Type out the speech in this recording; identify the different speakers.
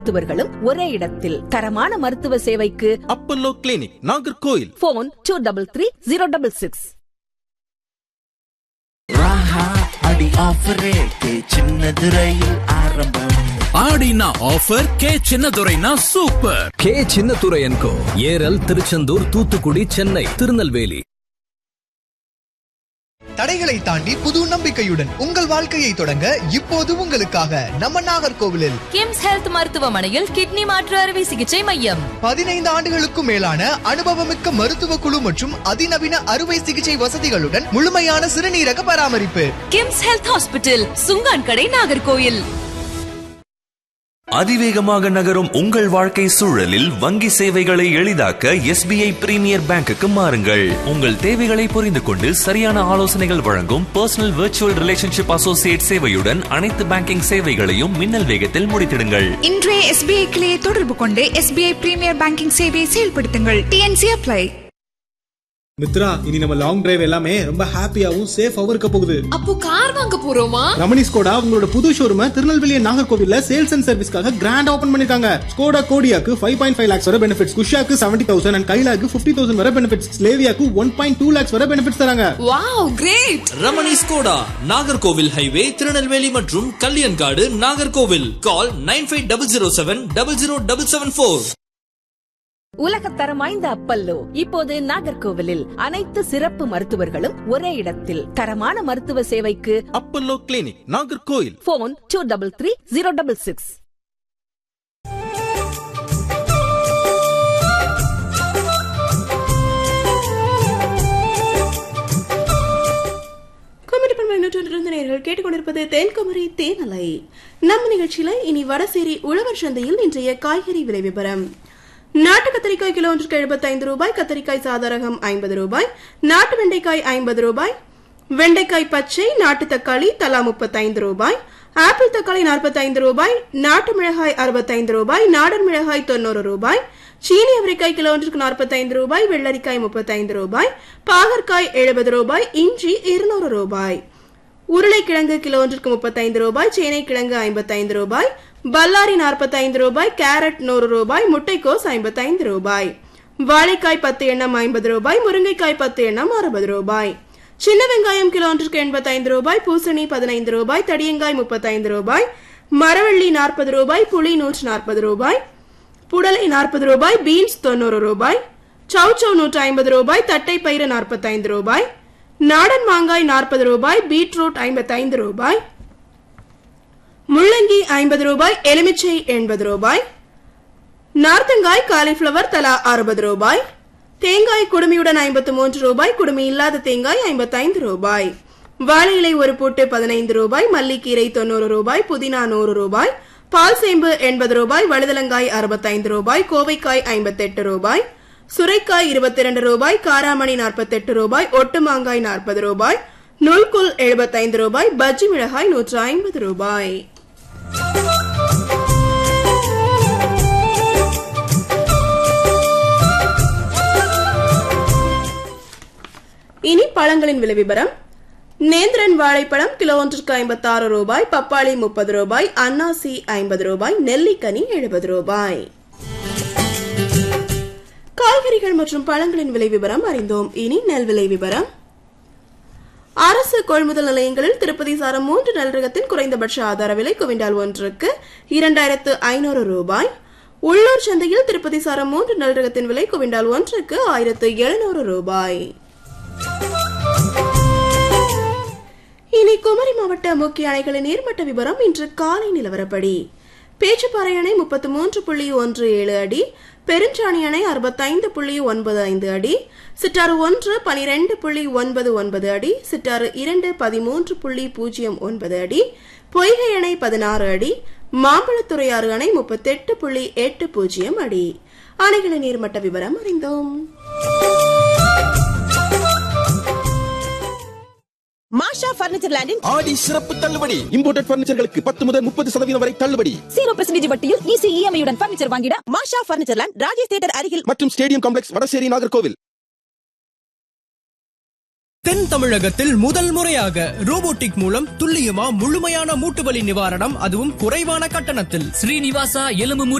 Speaker 1: மருத்துவர்களும் ஒரே இடத்தில் தரமான மருத்துவ சேவைக்கு
Speaker 2: Apollo clinic Nagercoil
Speaker 1: phone two double three zero double six
Speaker 3: ராஹா அடி ஆஃபர் ரேட்டு சின்னது ரயில் ஆரம்பம்
Speaker 4: ஆடினா ஆஃபர் கே சின்னதுரைனா சூப்பர்
Speaker 5: கே சின்னத்துரையன்கோ ஏரல் திருச்செந்தூர் தூத்துக்குடி சென்னை திருநெல்வேலி
Speaker 6: தடைகளை தாண்டி புது நம்பிக்கையுடன் உங்கள் வாழ்க்கையை தொடங்க இப்போது உங்களுக்காக நம்ம நாகர்கோவிலில்
Speaker 7: கிம்ஸ் ஹெல்த் மருத்துவமனையில் கிட்னி மாற்று அறுவை சிகிச்சை மையம்
Speaker 6: பதினைந்து ஆண்டுகளுக்கும் மேலான அனுபவமிக்க மருத்துவ குழு மற்றும் அதிநவீன அறுவை சிகிச்சை வசதிகளுடன் முழுமையான சிறுநீரக பராமரிப்பு
Speaker 7: கிம்ஸ் ஹெல்த் ஹாஸ்பிட்டல் சுங்கான் கடை நாகர்கோயில்
Speaker 8: அதிவேகமாக நகரும் உங்கள் வாழ்க்கை சூழலில் வங்கி சேவைகளை எளிதாக்க எஸ்பிஐ பிரீமியர் பேங்குக்கு மாறுங்கள் உங்கள் தேவைகளை புரிந்து கொண்டு சரியான ஆலோசனைகள் வழங்கும் பர்சனல் விர்ச்சுவல் ரிலேஷன்ஷிப் அசோசியேட் சேவையுடன் அனைத்து பேங்கிங் சேவைகளையும் மின்னல் வேகத்தில் முடித்திடுங்கள்
Speaker 9: இன்றைய எஸ்பிஐ கிளையை தொடர்பு கொண்டு எஸ்பிஐ பிரீமியர் பேங்கிங் சேவையை செயல்படுத்துங்கள் டிஎன்சி அப்ளை
Speaker 10: மித்ரா இனி நம்ம லாங் டிரைவ் எல்லாமே ரொம்ப ஹாப்பியாவும் சேஃபாவும் இருக்க போகுது
Speaker 11: அப்போ கார் வாங்க போறோமா
Speaker 10: ரமணி ஸ்கோடா உங்களோட புது ஷோரூம திருநெல்வேலி நாகர்கோவில்ல சேல்ஸ் அண்ட் சர்வீஸ்க்காக கிராண்ட் ஓபன் பண்ணிருக்காங்க ஸ்கோடா கோடியாக்கு ஃபைவ் பாயிண்ட் ஃபைவ் லேக்ஸ் வரை பெனிஃபிட்ஸ் குஷாக்கு செவன்டி தௌசண்ட் அண்ட் கைலாக்கு ஃபிஃப்டி தௌசண்ட் வரை பெனிஃபிட்ஸ் ஸ்லேவியாக்கு ஒன் பாயிண்ட் டூ லேக்ஸ் வரை பெனிஃபிட்ஸ் தராங்க
Speaker 11: wow great
Speaker 4: Ramani Skoda Nagercoil highway Tirunelveli மற்றும் Kalyankadu Nagercoil call nine five double zero seven double zero double seven four
Speaker 1: உலகத்தரம் வாய்ந்த அப்பல்லோ இப்போது நாகர்கோவிலில் அனைத்து சிறப்பு மருத்துவர்களும் ஒரே இடத்தில் தரமான மருத்துவ சேவைக்கு
Speaker 2: Apollo clinic Nagercoil
Speaker 1: phone two double three zero double six
Speaker 12: Kumari பண்பை நூற்றொன்று நேர்கள் கேட்டுக்கொண்டிருப்பது தென்குமரி தேனலை நம்ம நிகழ்ச்சியில இனி வடசேரி உழவர் சந்தையில் இன்றைய காய்கறி விலை விவரம் நாட்டு கத்தரிக்காய் கிலோ ஒன்றுக்கு எழுபத்தைந்து ரூபாய் கத்தரிக்காய் சாதாரகம் ஐம்பது ரூபாய் நாட்டு வெண்டைக்காய் ஐம்பது ரூபாய் வெண்டைக்காய் பச்சை நாட்டு தக்காளி தலா முப்பத்தைந்து ரூபாய் ஆப்பிள் தக்காளி நாற்பத்தைந்து ரூபாய் நாட்டு மிளகாய் அறுபத்தைந்து ரூபாய் நாடன் மிளகாய் தொண்ணூறு ரூபாய் சீனி அவரைக்காய் கிலோ ஒன்றுக்கு நாற்பத்தைந்து ரூபாய் வெள்ளரிக்காய் முப்பத்தைந்து ரூபாய் பாகற்காய் எழுபது ரூபாய் இஞ்சி இருநூறு ரூபாய் உருளைக்கிழங்கு கிலோ ஒன்றுக்கு முப்பத்தைந்து ரூபாய் சேனை கிழங்கு ஐம்பத்தைந்து ரூபாய் பல்லாரி நாற்பத்தைந்து ரூபாய் கேரட் நூறு ரூபாய் முட்டைக்கோஸ் ஐம்பத்தைந்து ரூபாய் வாழைக்காய் பத்து எண்ணம் ஐம்பது ரூபாய் முருங்கைக்காய் பத்து எண்ணம் அறுபது ரூபாய் சின்ன வெங்காயம் கிலோ ஒன்றுக்கு எண்பத்தைந்து ரூபாய் பூசணி பதினைந்து ரூபாய் தடியங்காய் முப்பத்தைந்து ரூபாய் மரவள்ளி நாற்பது ரூபாய் புளி நூற்று நாற்பது ரூபாய் புடலை நாற்பது ரூபாய் பீன்ஸ் தொண்ணூறு ரூபாய் சவுச்சவ் நூற்று ஐம்பது ரூபாய் தட்டை பயிறு நாற்பத்தைந்து ரூபாய் நாடன் மாங்காய் நாற்பது ரூபாய் பீட்ரூட் ஐம்பத்தைந்து ரூபாய் முள்ளங்கி ஐம்பது ரூபாய் எலுமிச்சை எண்பது ரூபாய் நார்த்தங்காய் காலிஃபிளவர் தலா அறுபது ரூபாய் தேங்காய் குடுமியுடன் ஐம்பத்து மூன்று ரூபாய் குடுமி இல்லாத தேங்காய் ஐம்பத்தைந்து ரூபாய் வாழை இலை ஒரு பூட்டு பதினைந்து ரூபாய் மல்லிக்கீரை தொண்ணூறு ரூபாய் புதினா நூறு ரூபாய் பால் சேம்பு எண்பது ரூபாய் வழுதலங்காய் அறுபத்தைந்து ரூபாய் கோவைக்காய் ஐம்பத்தெட்டு ரூபாய் சுரைக்காய் இருபத்தி இரண்டு ரூபாய் காராமணி நாற்பத்தெட்டு ரூபாய் ஒட்டு மாங்காய் நாற்பது ரூபாய் நுல்குல் எழுபத்தைந்து ரூபாய் பஜ்ஜி மிளகாய் நூற்று ஐம்பது ரூபாய் இனி பழங்களின் விலை விவரம் நேந்திரன் வாழைப்பழம் கிலோ ஒன்றுக்கு ஐம்பத்தாறு ரூபாய் பப்பாளி முப்பது ரூபாய் அன்னாசி ஐம்பது ரூபாய் நெல்லிக்கனி எழுபது ரூபாய் காய்கறிகள் மற்றும் பழங்களின் விலை விவரம் அறிந்தோம் இனி நெல் விலை விவரம் அரசு கொள்முதல் நிலையங்களில் திருப்பதி சாரம் மூன்று நெல் ரகத்தின் குறைந்தபட்ச ஆதார விலை குவிண்டால் ஒன்றுக்கு இரண்டாயிரத்து ஐநூறு ரூபாய் உள்ளூர் சந்தையில் திருப்பதி சாரம் மூன்று நெல் ரகத்தின் விலை குவிண்டால் ஒன்றுக்கு ஆயிரத்து எழுநூறு ரூபாய் இனி குமரி மாவட்ட முக்கிய அணைகளின் நீர்மட்ட விவரம் இன்று காலை நிலவரப்படி பேச்சுப்பாறை அணை முப்பத்து மூன்று புள்ளி ஒன்று ஏழு அடி பெருஞ்சாணி அணை அறுபத்தைந்து புள்ளி ஒன்பது ஐந்து அடி சிட்டாறு ஒன்று பனிரெண்டு புள்ளி ஒன்பது ஒன்பது அடி சிட்டாறு இரண்டு பதிமூன்று புள்ளி பூஜ்ஜியம் ஒன்பது அடி பொய்கை அணை பதினாறு அடி மாம்பழத்துறையாறு அணை முப்பத்தெட்டு புள்ளி எட்டு பூஜ்ஜியம் அடி அணைகளின் நீர்மட்ட விவரம் அறிந்தோம்
Speaker 13: மாஷா பர்னிச்சர் லேண்டின்
Speaker 14: ஆடி சிறப்பு தள்ளுபடி இம்போர்டட் பர்னிச்சர்களுக்கு பத்து முதல் முப்பது சதவீதம் வரை தள்ளுபடி
Speaker 13: ஜீரோ பெர்சன்டேஜ் வட்டியில் ஈஸி இஎம்ஐயுடன் பர்னிச்சர் வாங்கிட Masha furniture land Rajesh theatre அருகில்
Speaker 14: மற்றும் ஸ்டேடியம் காம்ப்ளெக்ஸ் வடசேரி நாகர்கோவில்
Speaker 15: தென் தமிழகத்தில் முதல் முறையாக ரோபோட்டிக் மூலம் துல்லியமா முழுமையான மூட்டு வலி நிவாரணம் அதுவும் குறைவான கட்டணத்தில்
Speaker 5: ஸ்ரீனிவாசா எலும்பு